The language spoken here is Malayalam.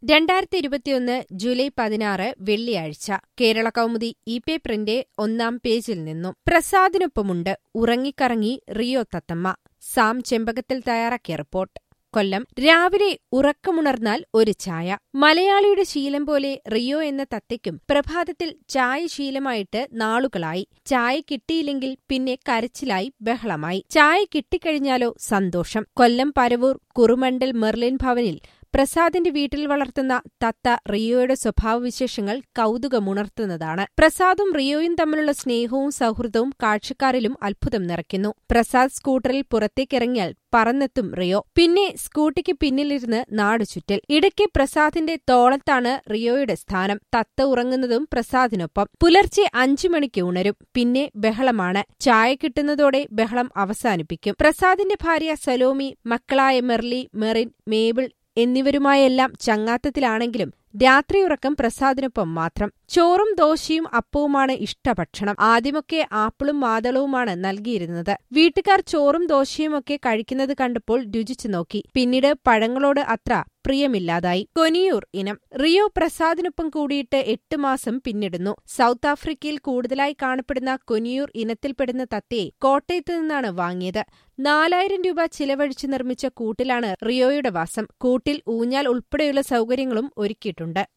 രണ്ടായിരത്തി ഇരുപത്തിയൊന്ന് ജൂലൈ പതിനാറ് വെള്ളിയാഴ്ച കേരള കൗമുദി ഇ പേപ്പറിന്റെ ഒന്നാം പേജിൽ നിന്നും പ്രസാദിനൊപ്പമുണ്ട് ഉറങ്ങിക്കറങ്ങി റിയോ തത്തമ്മ സാം ചെമ്പകത്തിൽ തയ്യാറാക്കിയ റിപ്പോർട്ട് കൊല്ലം രാവിലെ ഉറക്കമുണർന്നാൽ ഒരു ചായ മലയാളിയുടെ ശീലം പോലെ റിയോ എന്ന തത്തയ്ക്കും പ്രഭാതത്തിൽ ചായ ശീലമായിട്ട് നാളുകളായി ചായ കിട്ടിയില്ലെങ്കിൽ പിന്നെ കരച്ചിലായി ബഹളമായി ചായ കിട്ടിക്കഴിഞ്ഞാലോ സന്തോഷം കൊല്ലം പരവൂർ കുറുമണ്ടൽ മെർലിൻ ഭവനിൽ പ്രസാദിന്റെ വീട്ടിൽ വളർത്തുന്ന തത്ത റിയോയുടെ സ്വഭാവവിശേഷങ്ങൾ കൗതുകമുണർത്തുന്നതാണ് പ്രസാദും റിയോയും തമ്മിലുള്ള സ്നേഹവും സൗഹൃദവും കാഴ്ചക്കാരിലും അത്ഭുതം നിറയ്ക്കുന്നു പ്രസാദ് സ്കൂട്ടറിൽ പുറത്തേക്കിറങ്ങിയാൽ പറന്നെത്തും റിയോ പിന്നെ സ്കൂട്ടിക്ക് പിന്നിലിരുന്ന് നാടുചുറ്റൽ ഇടയ്ക്ക് പ്രസാദിന്റെ തോളത്താണ് റിയോയുടെ സ്ഥാനം തത്ത ഉറങ്ങുന്നതും പ്രസാദിനൊപ്പം പുലർച്ചെ അഞ്ചു മണിക്ക് ഉണരും പിന്നെ ബഹളമാണ് ചായ കിട്ടുന്നതോടെ ബഹളം അവസാനിപ്പിക്കും പ്രസാദിന്റെ ഭാര്യ സലോമി മക്കളായ മെർലി മെറിൻ മേബിൾ എന്നിവരുമായെല്ലാം ചങ്ങാത്തത്തിലാണെങ്കിലും രാത്രിയുറക്കം പ്രസാദിനൊപ്പം മാത്രം ചോറും ദോശയും അപ്പവുമാണ് ഇഷ്ടഭക്ഷണം ആദ്യമൊക്കെ ആപ്പിളും മാതളവുമാണ് നൽകിയിരുന്നത് വീട്ടുകാർ ചോറും ദോശയുമൊക്കെ കഴിക്കുന്നത് കണ്ടപ്പോൾ രുചിച്ചു നോക്കി പിന്നീട് പഴങ്ങളോട് അത്ര പ്രിയമില്ലാതായി കൊനിയൂർ ഇനം റിയോ പ്രസാദിനൊപ്പം കൂടിയിട്ട് എട്ട് മാസം പിന്നിടുന്നു സൗത്ത് ആഫ്രിക്കയിൽ കൂടുതലായി കാണപ്പെടുന്ന കൊനിയൂർ ഇനത്തിൽപ്പെടുന്ന തത്തയെ കോട്ടയത്ത് നിന്നാണ് വാങ്ങിയത് നാലായിരം രൂപ ചിലവഴിച്ച് നിർമ്മിച്ച കൂട്ടിലാണ് റിയോയുടെ വാസം കൂട്ടിൽ ഊഞ്ഞാൽ ഉൾപ്പെടെയുള്ള സൗകര്യങ്ങളും ഒരുക്കിയിട്ടുണ്ട്